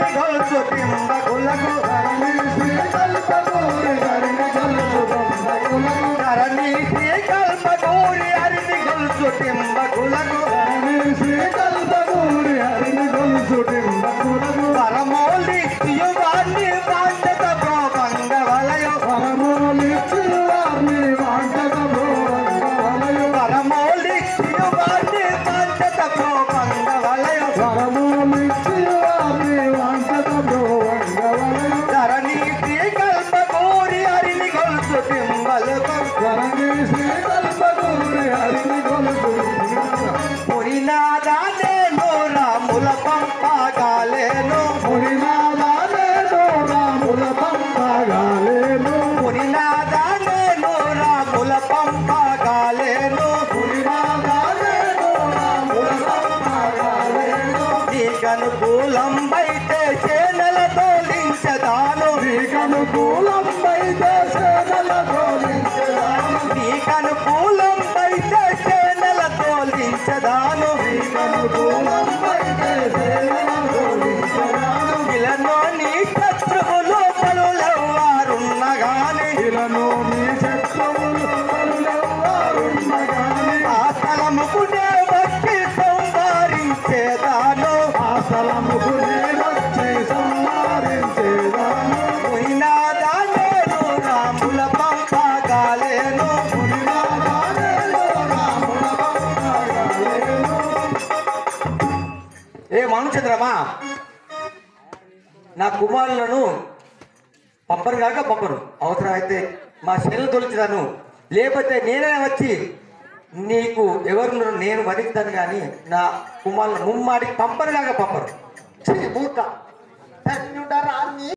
గొలుసు టింబకులకు ధరణి శ్రీ కల్పగౌరి హరిని గొలుసు దండకులకు ధరణి శ్రీ కల్పగూరి హరిని గొలుసు టింబకులకు ధరణి శ్రీ కల్పగౌరి హరిని గొలుసు టింబకులకు పరమౌలి శివాన్ని బాధ్యత ప్రోభంగ వలయం పరమోలిచ్చి వారిని వాంటక భోవంగవలయు పరమౌలి శివాన్ని బాధ్యత ప్రోభంగ వలయం పరమోలిచ్చి వారిని వాంటక భోవంగవలయు ధరణి శ్రీ కల్పగూరి హరిని గొలుసు టింబలకు ధరణి శ్రీ కల్పగౌరి హరిని గొలుసు పురినాదానేను రాముల పంపగాలేను మునినాదాలేను రాముల పంపగాలేను పురినాదానేను రాముల పంపగాలేను మునినాదాలేను రాముల పంపగాలేను నీకనుకూలం బైతే చేనల తోలించదాను నీకనుకూలం వైద్య సేనల తోలించదాను నీకనుకూలం బైతే చేనల తోలించదాను నీకనుకూలం వైద్య సేనల తోలించదాను ఇలను నీ శత్రువులు పలులెవ్వారున్నగాని ఇలను నీ శత్రువులు పలులెవ్వారున్నగాని ఆ స్థలముకునే వచ్చి సంవారించేదాను ఆ స్థలముకు నేనొచ్చి సంహరించేదాను పురినాదానేను రాముల పంపగాలేను మునినాదాలేను రాముల పంపగాలేను ఏ మనుచంద్రమా నా కుమారులను పంపరు కాక పంపరు అవసరమైతే మా శరీరం తొలిచిదాను లేకపోతే నేనే వచ్చి నీకు ఎవరు నేను వధిస్తాను కానీ నా కుమారులను ముమ్మాడికి పంపరు కాక పంపరు ఛీ, మూర్ఖ ధన్యుడా